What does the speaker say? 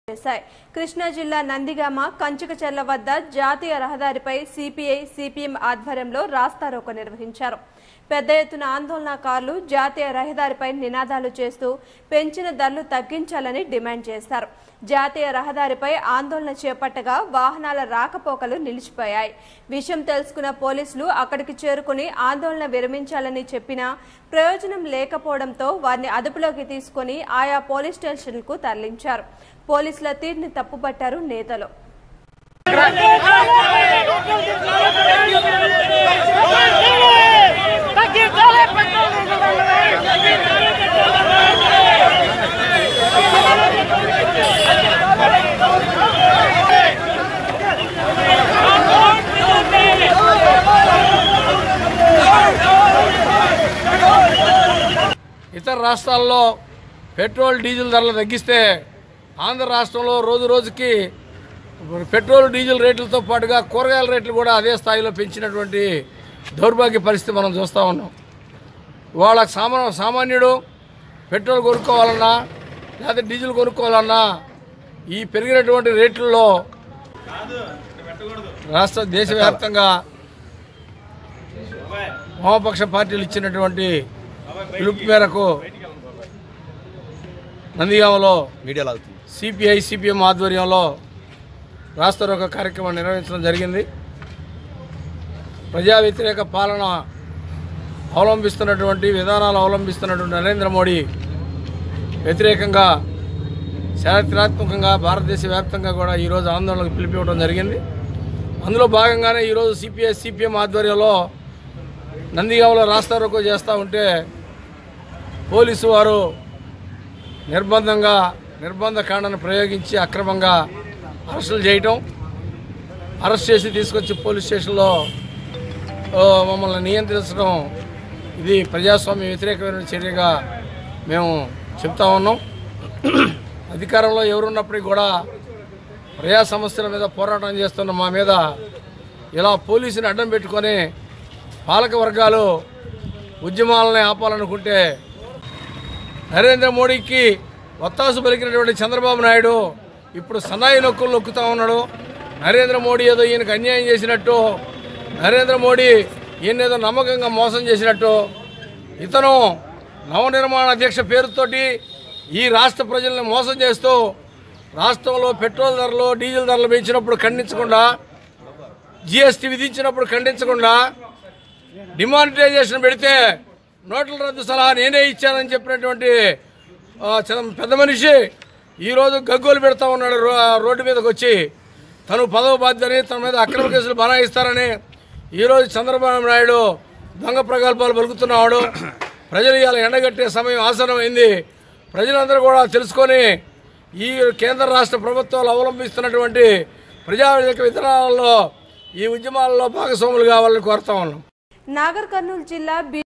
చేశాయి కృష్ణా జిల్లా నందిగామ కంచుకచెర్ల వద్ద జాతీయ రహదారిపై సిపిఐ సిపిఎం ఆధ్వర్యంలో రాస్తారోకో నిర్వహించారు పెద్ద ఎత్తున ఆందోళనకారులు జాతీయ రహదారిపై నినాదాలు చేస్తూ పెంచిన ధరలు తగ్గించాలని డిమాండ్ చేశారు జాతీయ రహదారిపై ఆందోళన చేపట్టగా వాహనాల రాకపోకలు నిలిచిపోయాయి విషయం తెలుసుకున్న పోలీసులు అక్కడికి చేరుకుని ఆందోళన విరమించాలని చెప్పినా ప్రయోజనం లేకపోవడంతో వారిని అదుపులోకి తీసుకుని ఆయా పోలీస్ స్టేషన్లకు తరలించారు పోలీసుల తీరుని తప్పుపట్టారు నేతలు తగ్గించాలి పెట్రోల్ డీజిల్ ఇతర రాష్ట్రాల్లో పెట్రోల్ డీజిల్ ధరలు తగ్గిస్తే ఆంధ్ర రాష్ట్రంలో రోజు రోజుకి పెట్రోల్ డీజిల్ రేట్లతో పాటుగా కూరగాయల రేట్లు కూడా అదే స్థాయిలో పెంచినటువంటి దౌర్భాగ్య పరిస్థితి మనం చూస్తూ ఉన్నాం వాళ్ళ సామా సామాన్యుడు పెట్రోల్ కొనుక్కోవాలన్నా లేదా డీజిల్ కొనుక్కోవాలన్నా ఈ పెరిగినటువంటి రేట్లలో రాష్ట్ర దేశవ్యాప్తంగా వామపక్ష పార్టీలు ఇచ్చినటువంటి పిలుపు మేరకు నందిగామలో మీడియా లాగుతుంది సిపిఐ సిపిఎం ఆధ్వర్యంలో రాస్తారోక కార్యక్రమం నిర్వహించడం జరిగింది ప్రజా వ్యతిరేక పాలన అవలంబిస్తున్నటువంటి విధానాలు అవలంబిస్తున్నటువంటి నరేంద్ర మోడీ వ్యతిరేకంగా చారిత్రాత్మకంగా భారతదేశ వ్యాప్తంగా కూడా ఈరోజు ఆందోళనకు పిలిపివ్వడం జరిగింది అందులో భాగంగానే ఈరోజు సిపిఐ సిపిఎం ఆధ్వర్యంలో నందిగామలో రాస్తారోకో చేస్తూ ఉంటే పోలీసు వారు నిర్బంధంగా నిర్బంధ కాండను ప్రయోగించి అక్రమంగా అరెస్టులు చేయటం అరెస్ట్ చేసి తీసుకొచ్చి పోలీస్ స్టేషన్లో ఓ, మమ్మల్ని నియంత్రించడం ఇది ప్రజాస్వామ్య వ్యతిరేకమైన చర్యగా మేము చెప్తా ఉన్నాం అధికారంలో ఎవరున్నప్పటికీ కూడా ప్రజా సమస్యల మీద పోరాటం చేస్తున్న మా మీద ఇలా పోలీసుని అడ్డం పెట్టుకొని పాలక వర్గాలు ఉద్యమాలని ఆపాలనుకుంటే నరేంద్ర మోడీకి ఒత్తాసు పలికినటువంటి చంద్రబాబు నాయుడు ఇప్పుడు సన్నాయి నొక్కులు నొక్కుతా ఉన్నాడు నరేంద్ర మోడీ ఏదో ఈయనకు అన్యాయం చేసినట్టు నరేంద్ర మోడీ ఈయన ఏదో నమ్మకంగా మోసం చేసినట్టు ఇతను నవనిర్మాణ అధ్యక్ష పేరుతోటి ఈ రాష్ట్ర ప్రజల్ని మోసం చేస్తూ రాష్ట్రంలో పెట్రోల్ ధరలు డీజిల్ ధరలు పెంచినప్పుడు ఖండించకుండా జిఎస్టీ విధించినప్పుడు ఖండించకుండా డిమానిటైజేషన్ పెడితే నోట్ల రద్దు సలహా నేనే ఇచ్చానని చెప్పినటువంటి ఆ, చంద్ర- పెద్ద మనిషి ఈరోజు గగ్గోలు పెడతా ఉన్నాడు రో- రోడ్డు మీదకి వచ్చి తను పదవ బాధ్యని తన మీద అక్రమ కేసులు బనాయిస్తారని ఈరోజు చంద్రబాబు నాయుడు దొంగ ప్రగల్భాలు పలుకుతున్నాడు ప్రజలు ఇవాళ ఎండగట్టే సమయం ఆసనమైంది ప్రజలందరూ కూడా తెలుసుకొని ఈ కేంద్ర రాష్ట్ర ప్రభుత్వాలు అవలంబిస్తున్నటువంటి ప్రజా వ్యతిరేక విధానాలలో ఈ ఉద్యమాలలో భాగస్వాములు కావాలని కోరుతా ఉన్నాం నాగర్ కర్నూలు జిల్లా బి